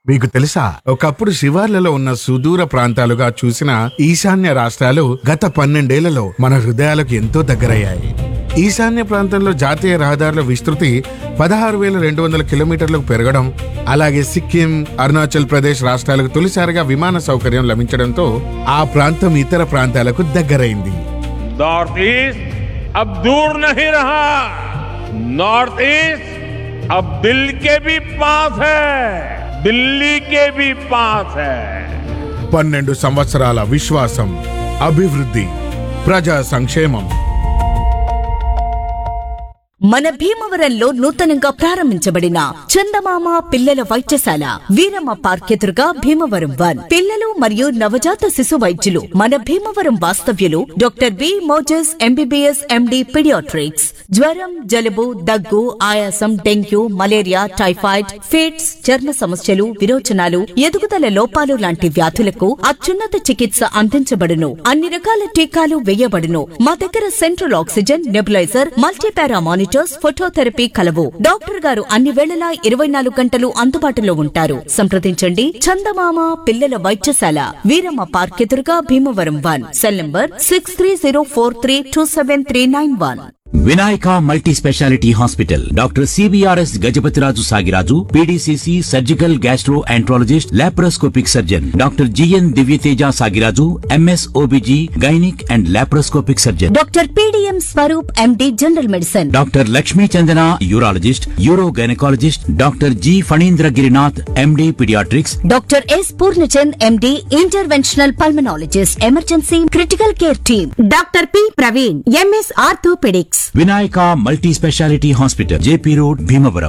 మీకు తెలుసా ఒకప్పుడు శివార్లలో ఉన్న సుదూర ప్రాంతాలుగా చూసిన ఈశాన్య రాష్ట్రాలు గత పన్నెండేళ్లలో మన హృదయాలకు ఎంతో దగ్గరయ్యాయి ఈశాన్య ప్రాంతంలో జాతీయ రహదారుల విస్తృతి పదహారు వేల రెండు వందల కిలోమీటర్లకు పెరగడం అలాగే సిక్కిం అరుణాచల్ ప్రదేశ్ రాష్ట్రాలకు తొలిసారిగా విమాన సౌకర్యం లభించడంతో ఆ ప్రాంతం ఇతర ప్రాంతాలకు దగ్గరైంది नॉर्थ ईस्ट अब दूर नहीं रहा नॉर्थ ईस्ट अब दिल के भी पास है दिल्ली के भी पास है పన్నెండు సంవత్సరాల విశ్వాసం అభివృద్ధి ప్రజా సంక్షేమం మన భీమవరంలో నూతనంగా ప్రారంభించబడిన చందమామ పిల్లల వైద్యశాల వీరమ్మ పార్క్ ఎదురుగా భీమవరం వన్ పిల్లలు మరియు నవజాత శిశు వైద్యులు మన భీమవరం వాస్తవ్యులు doctor B Moses MBBS MD paediatrics జ్వరం జలుబు దగ్గు ఆయాసం డెంగ్యూ మలేరియా టైఫాయిడ్ ఫిట్స్ చర్మ సమస్యలు విరోచనాలు ఎదుగుదల లోపాలు లాంటి వ్యాధులకు అత్యున్నత చికిత్స అందించబడును అన్ని రకాల టీకాలు వేయబడును మా దగ్గర central oxygen nebuliser multipara monitors phototherapy కలవు డాక్టర్ గారు అన్ని వేళలా ఇరవై నాలుగు గంటలు అందుబాటులో ఉంటారు సంప్రదించండి చందమామ పిల్లల వైద్యశాల వీరమ్మ పార్క్ ఎదురుగా Bhimavaram one cell number six three zero four three two seven three nine one Vinayaka multi speciality hospital doctor CBRS Gajapathiraju Sagiraju PDCC surgical gastroenterologist laparoscopic surgeon doctor GN Divyateja Sagiraju MS OBG gynaec and laparoscopic surgeon doctor PDM Swaroop MD general medicine doctor Lakshmi Chandana urologist uro gynaecologist doctor G Phanindra Girinath MD paediatrics doctor S Purnachand MD interventional pulmonologist emergency critical care team doctor P Praveen MS orthopaedics Vinayaka multi speciality hospital JP road Bhimavaram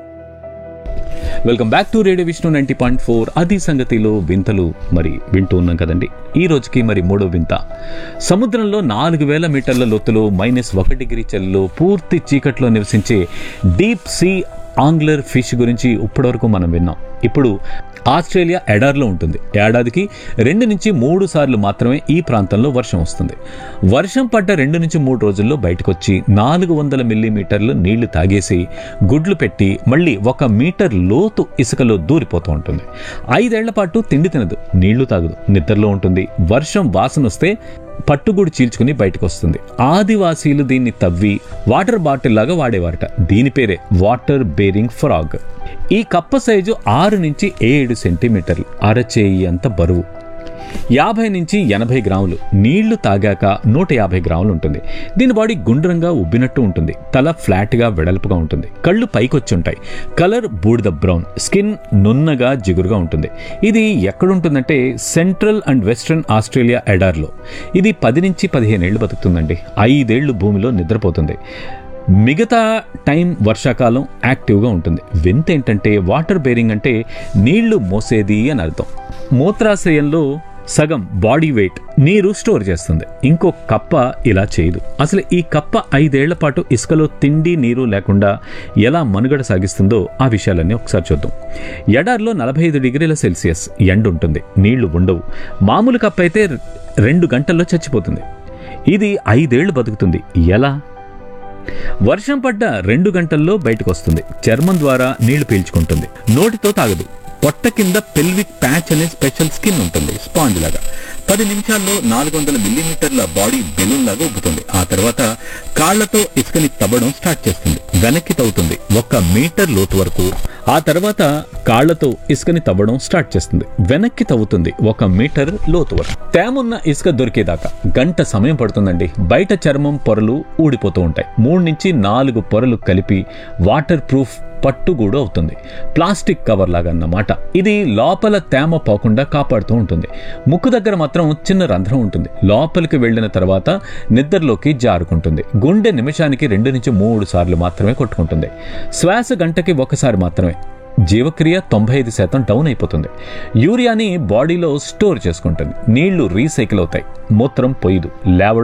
welcome back to radio Vishnu ninety point four అది సంగతిలో వింతలు మరి వింటూ ఉన్నాం కదండి ఈ రోజుకి మరి మూడో వింత సముద్రంలో నాలుగు వేల మీటర్ల లోతులో మైనస్ ఒక డిగ్రీ చలిలో పూర్తి చీకట్లో నివసించే డీప్ సీ ఆంగ్లర్ ఫిష్ గురించి ఇప్పటివరకు మనం విన్నాం ఇప్పుడు ఆస్ట్రేలియా ఎడార్లో ఉంటుంది ఏడాదికి రెండు నుంచి మూడు సార్లు మాత్రమే ఈ ప్రాంతంలో వర్షం వస్తుంది వర్షం పడ్డ రెండు నుంచి మూడు రోజుల్లో బయటకు వచ్చి నాలుగు వందల మిల్లీమీటర్లు నీళ్లు తాగేసి గుడ్లు పెట్టి మళ్ళీ ఒక మీటర్ లోతు ఇసుకలో దూరిపోతూ ఉంటుంది ఐదేళ్ల పాటు తిండి తినదు నీళ్లు తాగదు నిద్రలో ఉంటుంది వర్షం వాసన వస్తే పట్టుగూడు చీల్చుకుని బయటకు వస్తుంది ఆదివాసీలు దీన్ని తవ్వి వాటర్ బాటిల్ లాగా వాడేవారట దీని పేరే వాటర్ బేరింగ్ ఫ్రాగ్ ఈ కప్ప సైజు ఆరు నుంచి ఏడు సెంటీమీటర్లు అరచేయి అంత బరువు యాభై నుంచి ఎనభై గ్రాములు నీళ్లు తాగాక నూట యాభై గ్రాములు ఉంటుంది దీని బాడీ గుండ్రంగా ఉబ్బినట్టు ఉంటుంది తల ఫ్లాట్గా వెడల్పుగా ఉంటుంది కళ్ళు పైకొచ్చి ఉంటాయి కలర్ బూడిద బ్రౌన్ స్కిన్ నున్నగా జిగురుగా ఉంటుంది ఇది ఎక్కడుంటుందంటే సెంట్రల్ అండ్ వెస్ట్రన్ ఆస్ట్రేలియా ఎడార్లో ఇది పది నుంచి పదిహేను ఏళ్ళు బతుకుతుందండి ఐదేళ్లు భూమిలో నిద్రపోతుంది మిగతా టైం వర్షాకాలం యాక్టివ్గా ఉంటుంది వింత ఏంటంటే వాటర్ బేరింగ్ అంటే నీళ్లు మోసేది అని అర్థం మూత్రాశయంలో సగం బాడీ వెయిట్ నీరు స్టోర్ చేస్తుంది ఇంకో కప్ప ఇలా చేయదు అసలు ఈ కప్ప ఐదేళ్ల పాటు ఇసుకలో తిండి నీరు లేకుండా ఎలా మనుగడ సాగిస్తుందో ఆ విషయాలన్నీ ఒకసారి చూద్దాం ఎడార్లో నలభై ఐదు డిగ్రీల సెల్సియస్ ఎండ ఉంటుంది నీళ్లు ఉండవు మామూలు కప్ప అయితే రెండు గంటల్లో చచ్చిపోతుంది ఇది ఐదేళ్లు బతుకుతుంది ఎలా వర్షం పడ్డ రెండు గంటల్లో బయటకు వస్తుంది చర్మం ద్వారా నీళ్లు పీల్చుకుంటుంది నోటితో తాగదు పొట్ట కింద పెల్విక్ ప్యాచ్ అనే స్పెషల్ స్కిన్ ఉంటుంది స్పాంజ్ లాగా పది నిమిషాల్లో నాలుగు వందల మిల్లీమీటర్ల బాడీ బెలూన్ లాగా ఉబ్బుతుంది ఆ తర్వాత కాళ్లతో ఇసుకని తవ్వడం స్టార్ట్ చేస్తుంది వెనక్కి తవ్వుతుంది ఒక మీటర్ లోతు వరకు ఆ తర్వాత కాళ్లతో ఇసుకని తవ్వడం స్టార్ట్ చేస్తుంది వెనక్కి తవ్వుతుంది ఒక మీటర్ లోతు వరకు తేమున్న ఇసుక దొరికేదాకా గంట సమయం పడుతుందండి బయట చర్మం పొరలు ఊడిపోతూ ఉంటాయి మూడు నుంచి నాలుగు పొరలు కలిపి వాటర్ ప్రూఫ్ పట్టుగూడు అవుతుంది ప్లాస్టిక్ కవర్ లాగా అన్నమాట ఇది లోపల తేమ పోకుండా కాపాడుతూ ఉంటుంది ముక్కు దగ్గర మాత్రం చిన్న రంధ్రం ఉంటుంది లోపలికి వెళ్ళిన తర్వాత నిద్రలోకి జారుకుంటుంది గుండె నిమిషానికి రెండు నుంచి మూడు సార్లు మాత్రమే కొట్టుకుంటుంది శ్వాస గంటకి ఒకసారి మాత్రమే జీవక్రియ తొంభై ఐదు శాతం డౌన్ అయిపోతుంది యూరియాని బాడీలో స్టోర్ చేసుకుంటుంది నీళ్లు రీసైకిల్ అవుతాయి మూత్రం పొయ్యదు లేవడం